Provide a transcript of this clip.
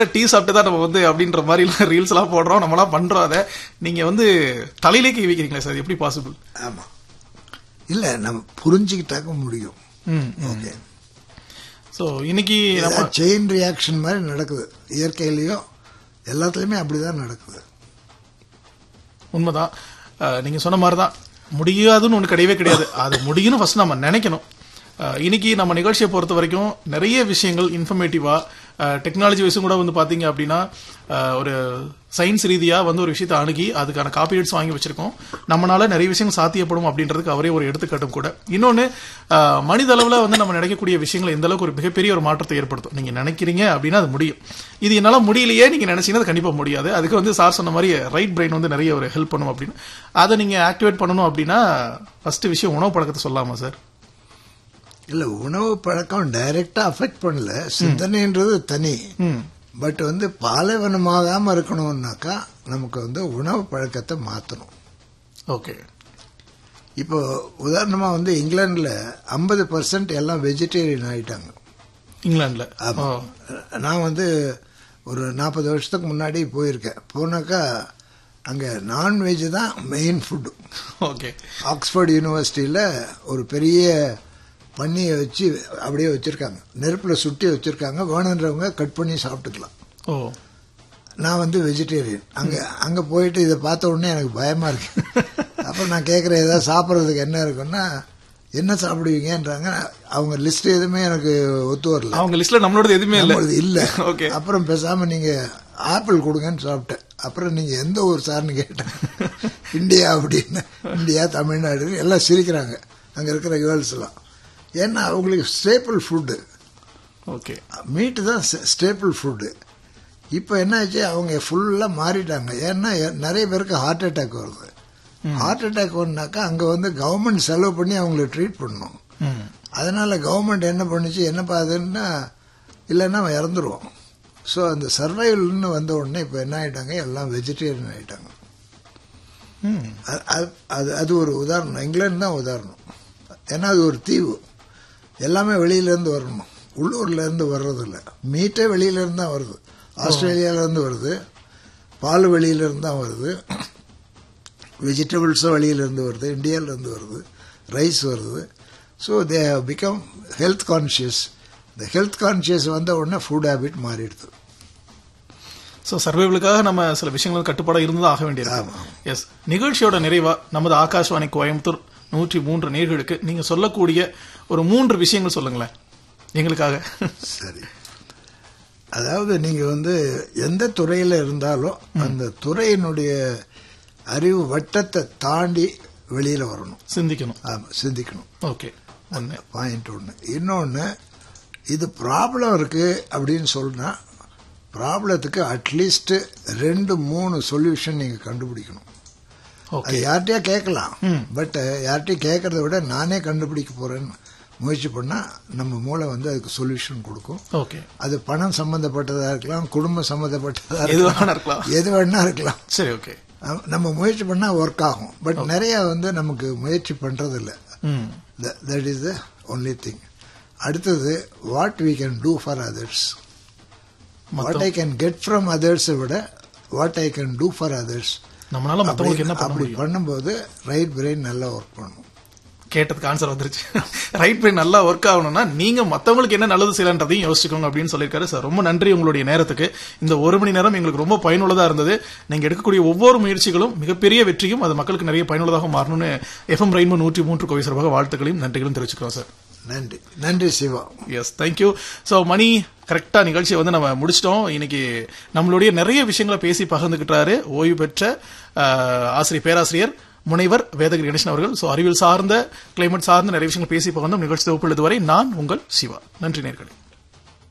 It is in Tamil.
டீ சாப்பிட்டு தான் நம்ம வந்து அப்படின்ற மாதிரி ரீல்ஸ் எல்லாம் போடுறோம் நம்மலாம் பண்றோம் அதை நீங்க வந்து தலையிலே கை வைக்கிறீங்களா சார் எப்படி பாசிபிள் ஆமா இல்ல நம்ம புரிஞ்சுக்கிட்டாக்க முடியும் ம் ஓகே சோ இன்னைக்கு நம்ம செயின் ரியாக்ஷன் மாதிரி நடக்குது இயற்கையிலயும் எல்லாத்துலயுமே அப்படிதான் நடக்குது உண்மைதான் அஹ், நீங்க சொன்ன மாதிரி தான் முடியாதுன்னு ஒன்று கிடையவே கிடையாது அது முடியும்னு ஃபர்ஸ்ட் நம்ம நினைக்கணும் அஹ், இன்னைக்கு நம்ம நிகழ்ச்சியை பொறுத்த வரைக்கும் நிறைய விஷயங்கள் இன்ஃபர்மேட்டிவா டெக்னாலஜி விஷயம் கூட வந்து பாத்தீங்க அப்படின்னா அஹ், ஒரு சயின்ஸ் ரீதியா வந்து ஒரு விஷயத்தை அணுகி அதுக்கான காப்பிரைட்ஸ் வாங்கி வச்சிருக்கோம் நம்மளால நிறைய விஷயங்கள் சாத்தியப்படும் அப்படின்றதுக்கு அவரே ஒரு எடுத்துக்காட்டும் கூட இன்னொன்னு அஹ், மனித அளவுல வந்து நம்ம நினைக்கக்கூடிய விஷயங்கள் எந்த அளவுக்கு ஒரு மிகப்பெரிய ஒரு மாற்றத்தை ஏற்படுத்தும் நீங்க நினைக்கிறீங்க அப்படின்னா அது முடியும் இது என்னால முடியலையே நீங்க நினைச்சீங்கன்னா அது கண்டிப்பா முடியாது அதுக்கு வந்து சார் சொன்ன மாதிரி ரைட் பிரெயின் வந்து நிறைய ஒரு ஹெல்ப் பண்ணும் அப்படின்னு அதை நீங்க ஆக்டிவேட் பண்ணணும் அப்படின்னா ஃபர்ஸ்ட் விஷயம் உணவு பழக்கத்தை சொல்லலாமா சார் இல்ல உணவு பழக்கம் டைரக்டா அஃபெக்ட் பண்ணல சிந்தனைன்றது தனி ம் பட் வந்து பாலைவனமாகாம இருக்கணும்னாக்கா நமக்கு வந்து உணவு பழக்கத்தை மாத்தணும் ஓகே இப்போ உதாரணமா வந்து இங்கிலாந்துல ஐம்பது பர்சன்ட் எல்லாம் வெஜிடேரியன் ஆயிட்டாங்க இங்கிலாந்துல ஆமா. நான் வந்து ஒரு நாற்பது வருஷத்துக்கு முன்னாடி போயிருக்கேன் போனாக்கா அங்க நான்வெஜ் தான் மெயின் ஃபுட்டு ஓகே ஆக்ஸ்போர்ட் யூனிவர்சிட்டியில் ஒரு பெரிய பன்னியை வச்சு அப்படியே வச்சிருக்காங்க நெருப்புல சுட்டி வச்சிருக்காங்க வேணுன்றவங்க கட் பண்ணி சாப்பிட்டுக்கலாம் ஓ நான் வந்து வெஜிடேரியன் அங்க அங்க போயிட்டு இதை பார்த்த உடனே எனக்கு பயமா இருக்கு அப்ப நான் கேட்குறேன் ஏதாவது சாப்பிட்றதுக்கு என்ன இருக்குன்னா என்ன சாப்பிடுவீங்கன்றாங்க அவங்க லிஸ்ட் எதுவுமே எனக்கு ஒத்து வரல அவங்க லிஸ்ட்ல நம்மளோட எதுவுமே இல்ல நம்மளது இல்ல ஓகே அப்புறம் பேசாம நீங்க ஆப்பிள் கொடுங்கன்னு சாப்பிட்டேன் அப்புறம் நீங்க எந்த ஊர் சார்னு கேட்டேன் இந்தியா அப்படின்னு இந்தியா தமிழ்நாடு எல்லாம் சிரிக்கிறாங்க அங்க இருக்கிற கேர்ள்ஸ் எல்லாம் ஏன்னா அவங்களுக்கு ஸ்டேபிள் ஃபுட்டு ஓகே மீட்டு தான் ஸ்டேபிள் ஃபுட்டு இப்போ என்னாச்சு அவங்க ஃபுல்லாக மாறிட்டாங்க ஏன்னா எ- நிறைய பேருக்கு ஹார்ட் அட்டாக் வருது ஹார்ட் அட்டாக் ஒன்றாக்கா அங்கே வந்து கவர்மெண்ட் செலவு பண்ணி அவங்கள ட்ரீட் பண்ணணும் ம் அதனால கவர்மெண்ட் என்ன பண்ணுச்சு என்ன பாதுன்னா இல்லைன்னா அவன் இறந்துருவான் ஸோ அந்த சர்வைவல்னு வந்த உடனே இப்போ என்ன ஆயிட்டாங்க எல்லாம் வெஜிடேரியன் ஆயிட்டாங்க ம் அது- அது- அது அது ஒரு உதாரணம் இங்கிலாந்து தான் உதாரணம் ஏன்னா அது ஒரு தீவு எல்லாமே வெளியிலேருந்து வரணும் உள்ளூர்லேருந்து வர்றதில்ல மீட்டே வெளியிலேருந்து தான் வருது ஆஸ்திரேலியாவிலேருந்து வருது பால் வெளியிலேருந்து தான் வருது வெஜிடபிள்ஸும் வெளியிலேருந்து வருது இந்தியாவிலேருந்து வருது ரைஸ் வருது so they have become health conscious இந்த ஹெல்த் கான்ஷியஸ் வந்த உடனே ஃபுட் ஹேபிட் மாறிடுது ஸோ சர்வைவலுக்காக நம்ம சில விஷயங்கள் கட்டுப்பாடாக இருந்து ஆக வேண்டியிருக்கு ஆமா. எஸ் நிகழ்ச்சியோட நிறைவா நமது ஆகாஷ்வாணி கோயம்புத்தூர் நூற்றி மூன்று நேர்களுக்கு நீங்க சொல்லக்கூடிய ஒரு மூன்று விஷயங்கள் சொல்லுங்களேன் எங்களுக்காக சரி அதாவது நீங்க வந்து எந்த துறையில இருந்தாலும் அந்த துறையினுடைய அறிவு வட்டத்தை தாண்டி வெளியில வரணும் சிந்திக்கணும் ஆமா சிந்திக்கணும் ஓகே ஒன்று பாயிண்ட் ஒன்று இன்னொன்று இது ப்ராப்ளம் இருக்கு அப்படின்னு சொன்னா ப்ராப்ளத்துக்கு அட்லீஸ்ட் ரெண்டு மூணு சொல்யூஷன் நீங்க கண்டுபிடிக்கணும் அது ஓகே யார்கிட்டயா கேட்கலாம் ம். பட் யார்கிட்டயும் கேட்கறத விட நானே கண்டுபிடிக்க போறேன்னு முயற்சி பண்ணா நம்ம மூளை வந்து அதுக்கு சொல்யூஷன் கொடுக்கும் ஓகே அது பணம் சம்பந்தப்பட்டதா இருக்கலாம் குடும்பம் சம்பந்தப்பட்டதா எது இருக்கலாம் வேணா இருக்கலாம் எது வேணா இருக்கலாம் சரி ஓகே அஹ் நம்ம முயற்சி பண்ணா ஒர்க் ஆகும் பட் நிறைய வந்து நமக்கு முயற்சி பண்றது இல்ல hmm that is the only thing அடுத்தது what we can do for others what I can get from others விட what I can do for others நம்மளால மத்தவங்களுக்கு என்ன பண்ண அப்படி முடியும் பண்ணும்போது ரைட் பிரெயின் நல்லா ஒர்க் பண்ணும் கேட்டதுக்கு ஆன்சர் வந்துருச்சு ரைட் பிரெயின் நல்லா ஒர்க் ஆகணும்னா நீங்க மத்தவங்களுக்கு என்ன நல்லது செய்யலான்றதையும் யோசிச்சுக்கோங்க அப்படின்னு சொல்லியிருக்காரு சார் ரொம்ப நன்றி உங்களுடைய நேரத்துக்கு இந்த ஒரு மணி நேரம் எங்களுக்கு ரொம்ப பயனுள்ளதா இருந்தது நீங்க எடுக்கக்கூடிய ஒவ்வொரு முயற்சிகளும் மிகப்பெரிய வெற்றியும் அது மக்களுக்கு நிறைய பயனுள்ளதாக மாறணும்னு எஃப்எம் ரெயின்போ நூற்றி மூன்று கோவை சார்பாக வாழ்த்துக்களையும் நன்றிகளும் தெரிவிச்சுக்கிறோம் சார் நன்றி நன்றி சிவா எஸ் தேங்க்யூ ஸோ மணி கரெக்டா நிகழ்ச்சியை வந்து நம்ம முடிச்சிட்டோம் இன்னைக்கு நம்மளுடைய நிறைய விஷயங்களை பேசி பகிர்ந்துகிட்டாரு ஓய்வு பெற்ற அஹ், ஆசிரியர் பேராசிரியர் முனைவர் வேதகிரி கணேசன் அவர்கள் ஸோ அறிவியல் சார்ந்த கிளைமேட் சார்ந்த நிறைய விஷயங்கள் பேசி பகிர்ந்தோம் நிகழ்ச்சி தொகுப்பு வரை நான் உங்கள் சிவா நன்றி நேர்களே